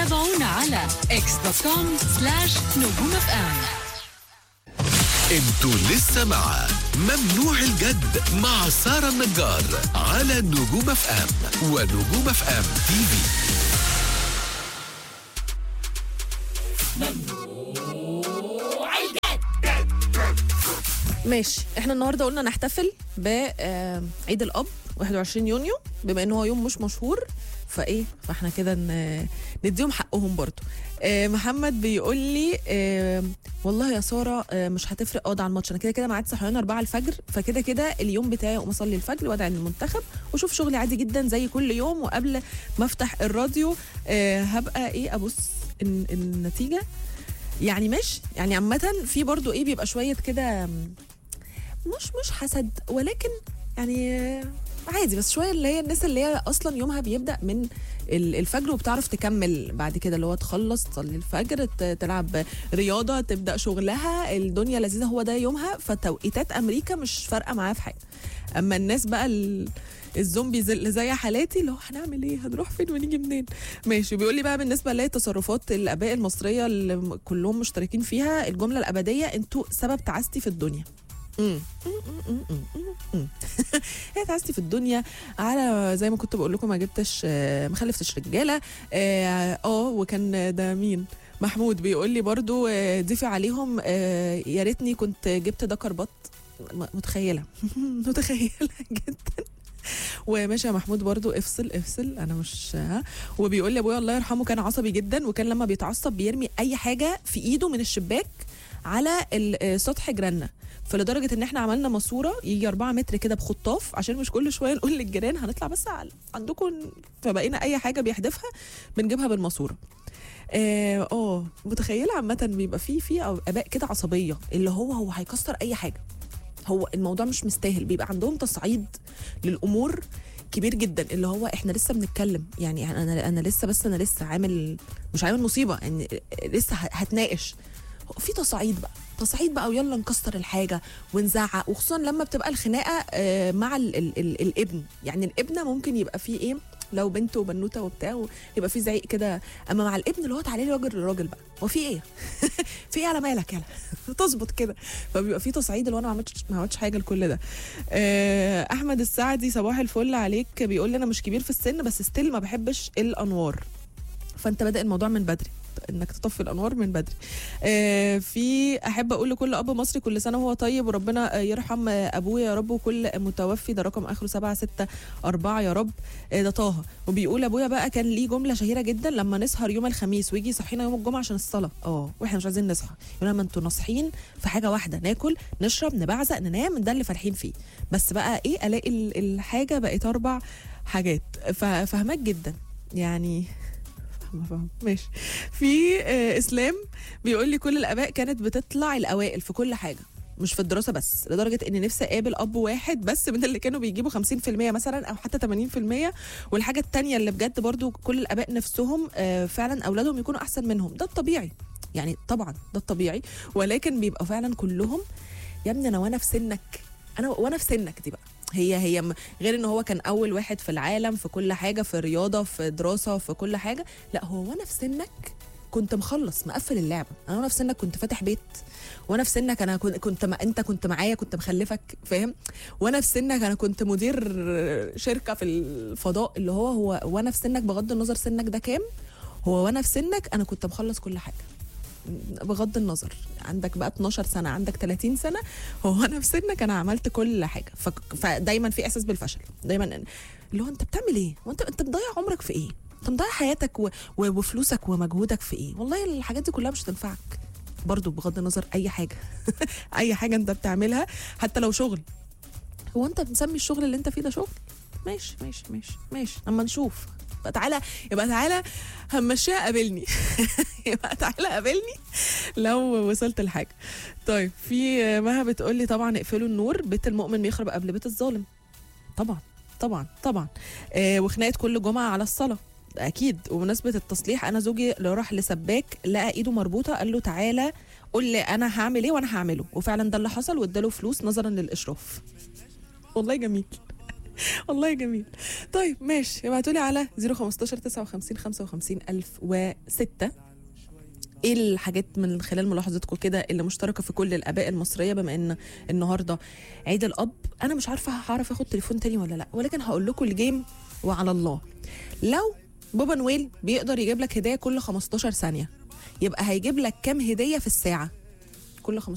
تابعونا على اكس دوت كوم سلاش نجوم اف ام انتوا لسه مع ممنوع الجد مع سارة النجار على نجوم اف ام ونجوم اف ام تي في ماشي احنا النهارده قلنا نحتفل بعيد الاب 21 يونيو بما ان هو يوم مش مشهور فايه فاحنا كده ن- نديهم حقهم برضو آه، محمد بيقول لي آه، والله يا ساره آه، مش هتفرق اه ده على الماتش انا كده كده ميعاد صحيان 4 الفجر فكده كده اليوم بتاعي اقوم اصلي الفجر وادعي للمنتخب واشوف شغلي عادي جدا زي كل يوم وقبل ما افتح الراديو آه، هبقى ايه ابص الن- النتيجه يعني مش يعني عامة في برضو ايه بيبقى شوية كده مش مش حسد ولكن يعني آه، عادي بس شويه اللي هي الناس اللي هي اصلا يومها بيبدا من ال- الفجر وبتعرف تكمل بعد كده اللي هو تخلص تصلي الفجر ت- تلعب رياضه تبدا شغلها الدنيا لذيذه هو ده يومها فتوقيتات امريكا مش فارقه معاه في حاجه اما الناس بقى ال... الزومبيز اللي زي حالاتي اللي هو هنعمل ايه هنروح فين ونيجي منين ماشي بيقول لي بقى بالنسبه لتصرفات الاباء المصريه اللي م- كلهم مشتركين فيها الجمله الابديه انتوا سبب تعاستي في الدنيا مم. هي تعاستي في الدنيا على زي ما كنت بقول لكم ما جبتش آه، ما خلفتش رجاله اه آه، وكان ده مين محمود بيقول لي برضو آه، ضيفي عليهم آه، يا ريتني كنت جبت دكر بط م- متخيله متخيله جدا وماشي يا محمود برضو افصل افصل انا مش ها وبيقول لي ابويا الله يرحمه كان عصبي جدا وكان لما بيتعصب بيرمي اي حاجه في ايده من الشباك على ال- آه، سطح جيراننا فلدرجه ان احنا عملنا ماسوره يجي 4 متر كده بخطاف عشان مش كل شويه نقول للجيران هنطلع بس على عندكم فبقينا اي حاجه بيحدفها بنجيبها بالماسوره اه آه، متخيله عامه بيبقى في في اباء كده عصبيه اللي هو هو هيكسر اي حاجه هو الموضوع مش مستاهل بيبقى عندهم تصعيد للامور كبير جدا اللي هو احنا لسه بنتكلم يعني انا انا لسه بس انا لسه عامل مش عامل مصيبه يعني لسه ه- هتناقش في تصعيد بقى تصعيد بقى ويلا نكسر الحاجه ونزعق وخصوصا لما بتبقى الخناقه آه، مع ال ال ال الابن يعني الابنه ممكن يبقى فيه ايه لو بنت وبنوته وبتاع يبقى في زعيق كده اما مع الابن اللي هو تعالى لي راجل لراجل بقى هو في ايه في ايه على مالك يلا تظبط كده فبيبقى في تصعيد اللي هو انا ما عملتش ما عملتش حاجه لكل ده آه، احمد السعدي صباح الفل عليك بيقول لي انا مش كبير في السن بس ستيل ما بحبش الانوار فانت بادئ الموضوع من بدري انك تطفي الانوار من بدري آه في احب اقول لكل اب مصري كل سنه وهو طيب وربنا آه، يرحم آه، ابويا يا رب وكل متوفي ده رقم اخره 7 6 4 يا رب آه ده طه وبيقول ابويا بقى كان ليه جمله شهيره جدا لما نسهر يوم الخميس ويجي يصحينا يوم الجمعه عشان الصلاه اه واحنا مش عايزين نصحى يقول لما انتوا ناصحين في حاجه واحده ناكل نشرب نبعزق ننام ده اللي فالحين فيه بس بقى ايه الاقي ال- الحاجه بقت اربع حاجات ففهمك جدا يعني فاهمة فاهمة ماشي في آه اسلام بيقول لي كل الاباء كانت بتطلع الاوائل في كل حاجه مش في الدراسه بس لدرجه ان نفسي اقابل اب واحد بس من اللي كانوا بيجيبوا 50% مثلا او حتى 80% والحاجه التانية اللي بجد برضو كل الاباء نفسهم آه فعلا اولادهم يكونوا احسن منهم ده الطبيعي يعني طبعا ده الطبيعي ولكن بيبقوا فعلا كلهم يا ابني انا وانا في سنك انا وانا في سنك دي بقى هي هي م- غير ان هو كان اول واحد في العالم في كل حاجه في رياضه في دراسه في كل حاجه لا هو وانا في سنك كنت مخلص مقفل اللعبه انا وانا في سنك كنت فاتح بيت وانا في سنك انا كنت كنت ما انت كنت معايا كنت مخلفك فاهم وانا في سنك انا كنت مدير شركه في الفضاء اللي هو هو وانا في سنك بغض النظر سنك ده كام هو وانا في سنك انا كنت مخلص كل حاجه بغض النظر عندك بقى 12 سنه عندك 30 سنه هو انا في سنك انا عملت كل حاجه ف... فدايما في احساس بالفشل دايما إن- اللي هو انت بتعمل ايه وانت انت مضيع عمرك في ايه انت مضيع حياتك و... و... وفلوسك ومجهودك في ايه والله الحاجات دي كلها مش هتنفعك برضو بغض النظر اي حاجه اي حاجه انت بتعملها حتى لو شغل هو انت مسمي الشغل اللي انت فيه ده شغل ماشي ماشي ماشي ماشي اما نشوف يبقى تعالى يبقى تعالى همشيها قابلني يبقى تعالى قابلني لو وصلت لحاجه طيب في مها بتقول لي طبعا اقفلوا النور بيت المؤمن بيخرب قبل بيت الظالم طبعا طبعا طبعا آه وخناقه كل جمعه على الصلاه اكيد وبمناسبه التصليح انا زوجي اللي راح لسباك لقى ايده مربوطه قال له تعالى قول لي انا هعمل ايه وانا هعمله وفعلا ده اللي حصل واداله فلوس نظرا للاشراف والله جميل والله جميل طيب ماشي ابعتوا لي على 015 59 55 1006 ايه الحاجات من خلال ملاحظتكم كده اللي مشتركه في كل الاباء المصريه بما ان النهارده عيد الاب انا مش عارفه هعرف اخد تليفون تاني ولا لا ولكن هقول لكم الجيم وعلى الله لو بابا نويل بيقدر يجيب لك هديه كل 15 ثانيه يبقى هيجيب لك كام هديه في الساعه كل 15